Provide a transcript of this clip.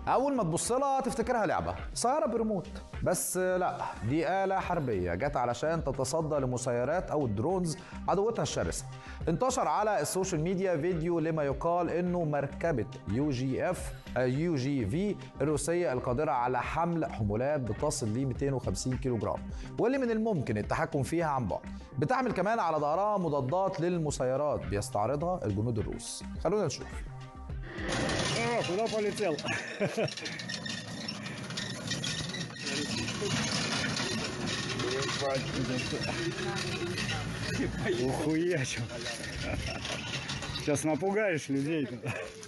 اول ما تبص لها تفتكرها لعبه سياره بريموت بس لا دي آلة حربية جت علشان تتصدى لمسيرات أو الدرونز عدوتها الشرسة انتشر على السوشيال ميديا فيديو لما يقال انه مركبة يو جي اف يو جي في الروسية القادرة على حمل حمولات بتصل ل 250 كيلو جرام واللي من الممكن التحكم فيها عن بعد بتحمل كمان على ظهرها مضادات للمسيرات بيستعرضها الجنود الروس خلونا نشوف О, куда полетел? Ухуячил. Сейчас напугаешь людей. -то.